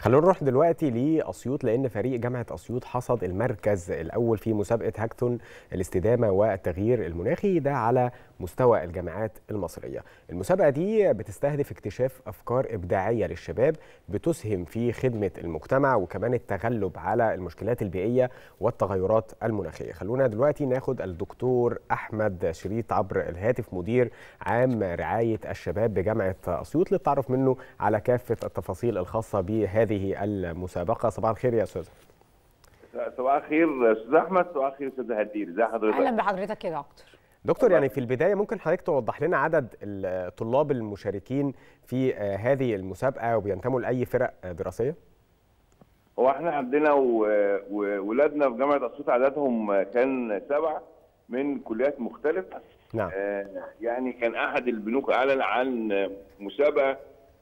خلونا نروح دلوقتي لاسيوط لان فريق جامعه اسيوط حصد المركز الاول في مسابقه هاكتون الاستدامه والتغيير المناخي ده على مستوى الجامعات المصريه. المسابقه دي بتستهدف اكتشاف افكار ابداعيه للشباب بتسهم في خدمه المجتمع وكمان التغلب على المشكلات البيئيه والتغيرات المناخيه. خلونا دلوقتي ناخد الدكتور احمد شريط عبر الهاتف مدير عام رعايه الشباب بجامعه اسيوط للتعرف منه على كافه التفاصيل الخاصه بهذه المسابقه. صباح الخير يا استاذ. صباح الخير استاذ احمد صباح الخير استاذ هدير ازي حضرتك اهلا بحضرتك يا دكتور دكتور يعني في البدايه ممكن حضرتك توضح لنا عدد الطلاب المشاركين في هذه المسابقه وبينتموا لاي فرق دراسيه؟ هو احنا عندنا وولادنا في جامعه اسيوط عددهم كان سبعه من كليات مختلفه نعم آه يعني كان احد البنوك اعلن عن مسابقه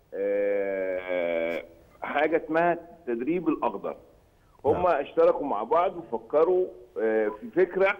آه حاجه اسمها التدريب الاخضر هم نعم. اشتركوا مع بعض وفكروا آه في فكره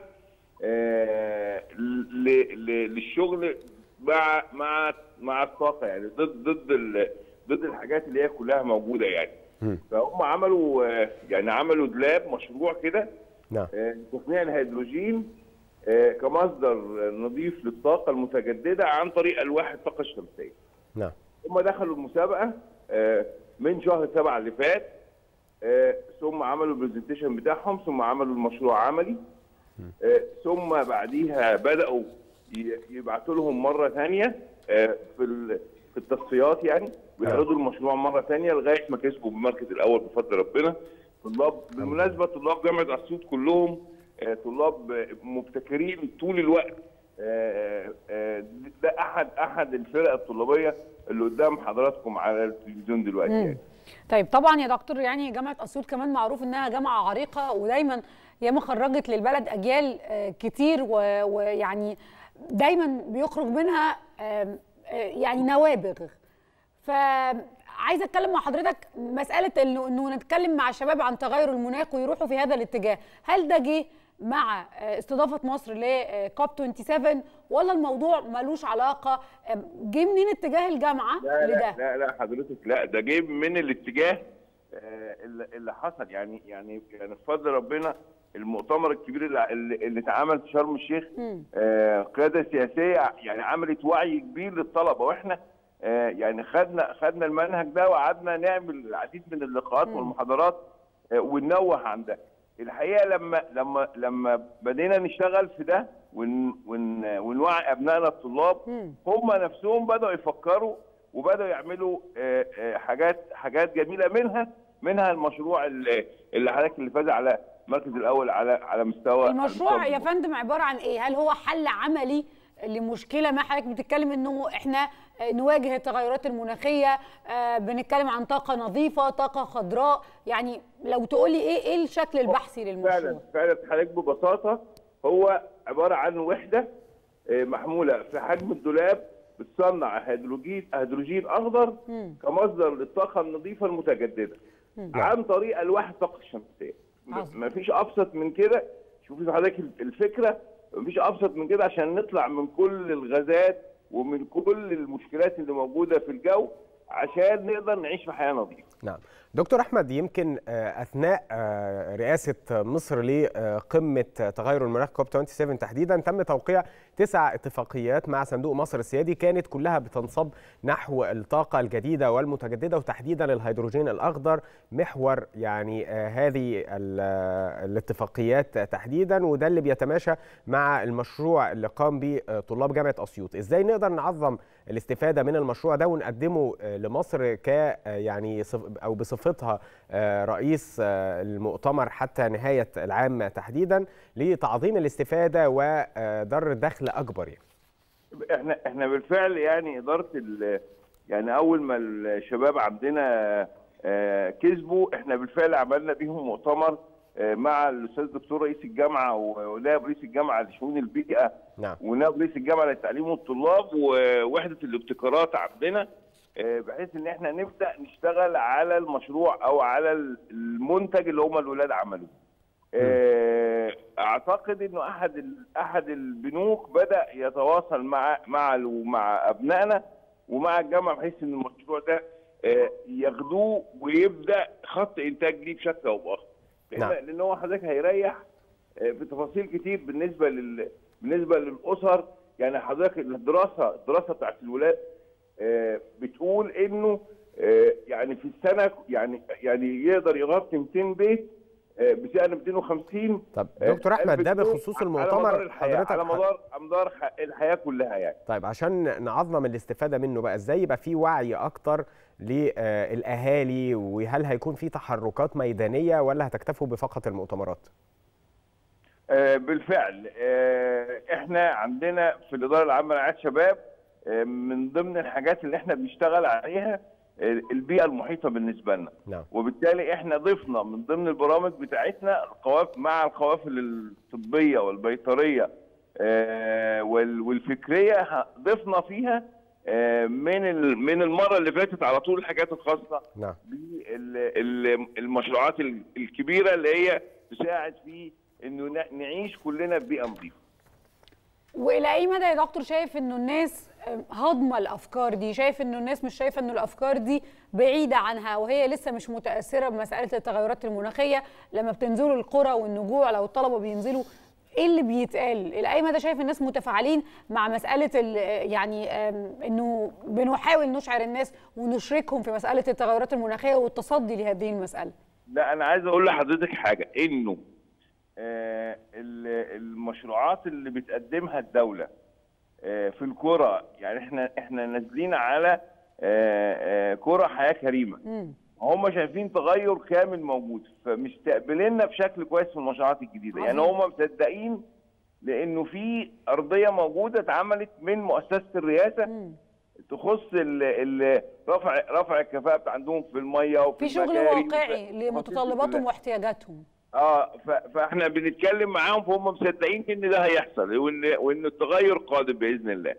آه ل- ل- للشغل مع مع مع الطاقه يعني ضد ضد ال- ضد الحاجات اللي هي كلها موجوده يعني مم. فهم عملوا آه، يعني عملوا دولاب مشروع كده نعم آه، تصنيع الهيدروجين آه، كمصدر نظيف للطاقه المتجدده عن طريق الواح الطاقه الشمسيه. نعم هم دخلوا المسابقه آه، من شهر سبعة اللي فات آه، ثم عملوا البرزنتيشن بتاعهم ثم عملوا المشروع عملي آه، ثم بعديها بداوا ي- يبعتوا لهم مره ثانيه آه، في ال- في التصفيات يعني ويعرضوا المشروع مره ثانيه لغايه ما كسبوا بالمركز الاول بفضل ربنا طلاب بالمناسبه طلاب جامعه اسيوط كلهم آه، طلاب آه، مبتكرين طول الوقت آه، آه، ده احد احد الفرق الطلابيه اللي قدام حضراتكم على التلفزيون دلوقتي يعني. طيب طبعا يا دكتور يعني جامعه اسيوط كمان معروف انها جامعه عريقه ودايما ياما خرجت للبلد اجيال آه، كتير و- ويعني دايما بيخرج منها آم، آه، يعني نوابغ فعايزه اتكلم مع حضرتك مساله انه انه نتكلم مع الشباب عن تغير المناخ ويروحوا في هذا الاتجاه هل ده جه مع آه، استضافه مصر لكوب 27 ولا الموضوع ملوش علاقه آم، جه منين اتجاه الجامعه لا لده لا لا لا حضرتك لا ده جاي من الاتجاه آه، اللي اللي حصل يعني يعني يعني بفضل ربنا المؤتمر الكبير اللي اللي اللي اتعمل في شرم الشيخ مم. آه، قياده سياسيه يعني عملت وعي كبير للطلبه واحنا آه، يعني خدنا خدنا المنهج ده وقعدنا نعمل العديد من اللقاءات مم. والمحاضرات آه، وننوه عن ده الحقيقه لما لما لما بدينا نشتغل في ده ون ون ونوعي ابنائنا الطلاب مم. هم نفسهم بدأوا يفكروا وبدأوا يعملوا آه، آه، حاجات حاجات جميلة منها منها المشروع اللي اللي حضرتك اللي فاز على المركز الأول على على مستوى المشروع على يا مستوى فندم عباره عن ايه؟ هل هو حل عملي لمشكله ما حضرتك بتتكلم انه احنا آه، نواجه التغيرات المناخيه آه، بنتكلم عن طاقه نظيفه طاقه خضراء يعني لو تقولي ايه ايه الشكل البحثي فعلا للمشروع فعلا حضرتك ببساطة هو عبارة عن وحدة آه، محمولة في حجم الدولاب بتصنع هيدروجين هيدروجين أخضر مم. كمصدر للطاقة النظيفة المتجددة مم. عن طريق ألواح الطاقة الشمسية عظيم. ما فيش أبسط من كده شوفي حضرتك الفكرة ما فيش أبسط من كده عشان نطلع من كل الغازات ومن كل المشكلات اللي موجودة في الجو عشان نقدر نعيش في حياة نظيفة نعم دكتور احمد يمكن آه، اثناء آه، رئاسه مصر لقمه تغير المناخ كوب 27 تحديدا تم توقيع تسع اتفاقيات مع صندوق مصر السيادي كانت كلها بتنصب نحو الطاقه الجديده والمتجدده وتحديدا الهيدروجين الاخضر محور يعني آه، هذه ال- آه، الاتفاقيات تحديدا وده اللي بيتماشى مع المشروع اللي قام به آه، طلاب جامعه اسيوط ازاي نقدر نعظم الاستفاده من المشروع ده ونقدمه آه، لمصر ك آه، يعني صف- او بصفتها آه، رئيس آه، المؤتمر حتى نهايه العام تحديدا لتعظيم الاستفاده ودر دخل اكبر يعني. احنا احنا بالفعل يعني اداره ال- يعني اول ما الشباب عندنا آه، كسبوا احنا بالفعل عملنا بيهم مؤتمر آه، مع الاستاذ دكتور رئيس الجامعه ونائب رئيس الجامعه لشؤون البيئه نعم ونائب رئيس الجامعه للتعليم والطلاب ووحده الابتكارات عندنا آه، بحيث ان احنا نبدا نشتغل على المشروع او على المنتج اللي هم الولاد عملوه. آه، اعتقد انه احد ال- احد البنوك بدا يتواصل مع مع ال- مع ابنائنا ومع الجامعه بحيث ان المشروع ده آه، ياخدوه ويبدا خط انتاج ليه بشكل او باخر لان نعم. لان هو حضرتك هيريح آه، في تفاصيل كتير بالنسبه لل بالنسبه للاسر يعني حضرتك الدراسه الدراسه بتاعت الولاد آه، بتقول انه آه، يعني في السنه يعني يعني يقدر يغطي 200 بيت آه، بسعر 250 طب آه، دكتور احمد ده ألف جنيه بخصوص على مدار المؤتمر الحياة حضرتك على ح- مدار مدار ح- الحياه كلها يعني طيب عشان نعظم الاستفاده منه بقى ازاي يبقى في وعي اكتر للاهالي وهل هيكون في تحركات ميدانيه ولا هتكتفوا بفقط المؤتمرات؟ آه، بالفعل آه، احنا عندنا في الاداره العامه لرعايه الشباب آه، من ضمن الحاجات اللي احنا بنشتغل عليها آه، البيئه المحيطه بالنسبه لنا نعم وبالتالي احنا ضفنا من ضمن البرامج بتاعتنا القوافل مع القوافل الطبيه والبيطريه آه، وال- والفكريه ه- ضفنا فيها آه، من ال- من المره اللي فاتت على طول الحاجات الخاصه نعم بالمشروعات ال- الكبيره اللي هي تساعد في انه ن- نعيش كلنا ببيئه نظيفه والى اي مدى يا دكتور شايف انه الناس هضمه الافكار دي شايف انه الناس مش شايفه انه الافكار دي بعيده عنها وهي لسه مش متاثره بمساله التغيرات المناخيه لما بتنزلوا القرى والنجوع لو الطلبه بينزلوا ايه اللي بيتقال الى اي مدى شايف الناس متفاعلين مع مساله ال- يعني آم، انه بنحاول نشعر الناس ونشركهم في مساله التغيرات المناخيه والتصدي لهذه المساله لا انا عايز اقول لحضرتك حاجه انه آه، ال- المشروعات اللي بتقدمها الدوله آه، في القرى يعني احنا احنا نازلين على آه، آه، قرى حياه كريمه مم. هم شايفين تغير كامل موجود فمستقبليننا بشكل كويس في المشروعات الجديده يعني عظيم. هم مصدقين لانه في ارضيه موجوده اتعملت من مؤسسه الرئاسه مم. تخص ال ال رفع رفع الكفاءه عندهم في الميه وفي في شغل المجاري واقعي وفي- لمتطلباتهم كلها. واحتياجاتهم اه ف- فاحنا بنتكلم معاهم فهم مصدقين ان ده هيحصل وان وان التغير قادم باذن الله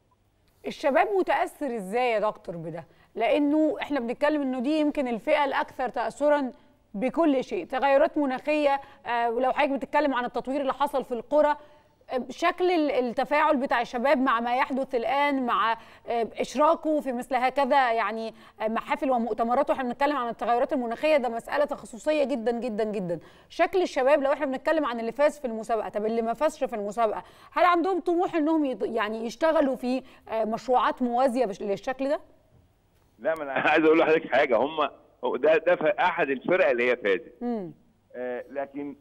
الشباب متاثر ازاي يا دكتور بده لانه احنا بنتكلم انه دي يمكن الفئه الاكثر تاثرا بكل شيء تغيرات مناخيه آه، ولو حضرتك بتتكلم عن التطوير اللي حصل في القرى آه، شكل ال- التفاعل بتاع الشباب مع ما يحدث الان مع آه، اشراكه في مثل هكذا يعني آه، محافل ومؤتمرات واحنا بنتكلم عن التغيرات المناخيه ده مساله تخصصيه جدا جدا جدا شكل الشباب لو احنا بنتكلم عن اللي فاز في المسابقه طب اللي ما فازش في المسابقه هل عندهم طموح انهم يض- يعني يشتغلوا في آه، مشروعات موازيه بش- للشكل ده لا ما انا عايز اقول لحضرتك حاجه هم هو ده ده ف- احد الفرق اللي هي فازت امم آه لكن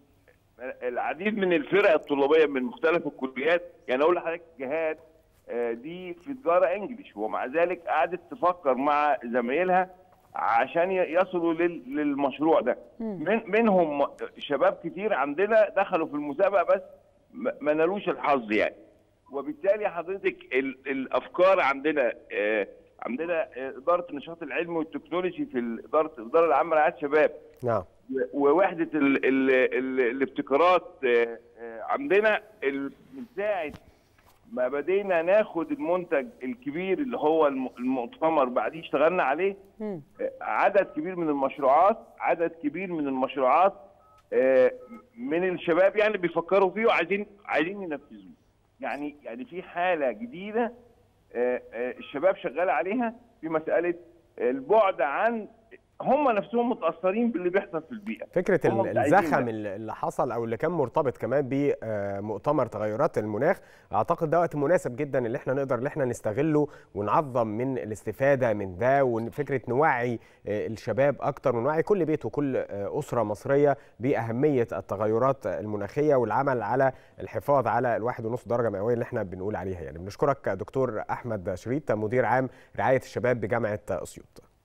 العديد من الفرق الطلابيه من مختلف الكليات يعني اقول لحضرتك جهاد آه دي في تجاره انجليش ومع ذلك قعدت تفكر مع زمايلها عشان ي- يصلوا لل- للمشروع ده من منهم شباب كتير عندنا دخلوا في المسابقه بس ما ما نالوش الحظ يعني وبالتالي حضرتك ال- الافكار عندنا آه، عندنا آه، اداره النشاط العلمي والتكنولوجي في ال- اداره الاداره العامه لرعايه الشباب نعم ووحده ال ال ال الابتكارات آه، آه، عندنا ال- من ساعه ما بدينا ناخد المنتج الكبير اللي هو الم- المؤتمر بعديه اشتغلنا عليه مم. آه، عدد كبير من المشروعات عدد كبير من المشروعات آه، من الشباب يعني بيفكروا فيه وعايزين عايزين ينفذوه يعني يعني في حاله جديده آه، آه، الشباب شغال عليها في مساله البعد عن هم نفسهم متاثرين باللي بيحصل في البيئه فكره هم ال- متعايزين الزخم ده. اللي اللي حصل او اللي كان مرتبط كمان بمؤتمر تغيرات المناخ اعتقد ده وقت مناسب جدا اللي احنا نقدر ان احنا نستغله ونعظم من الاستفاده من ده وفكره نوعي آه، الشباب اكتر ونوعي كل بيت وكل آه، اسره مصريه باهميه التغيرات المناخيه والعمل على الحفاظ على الواحد ونص درجه مئويه اللي احنا بنقول عليها يعني بنشكرك دكتور احمد شريط مدير عام رعايه الشباب بجامعه اسيوط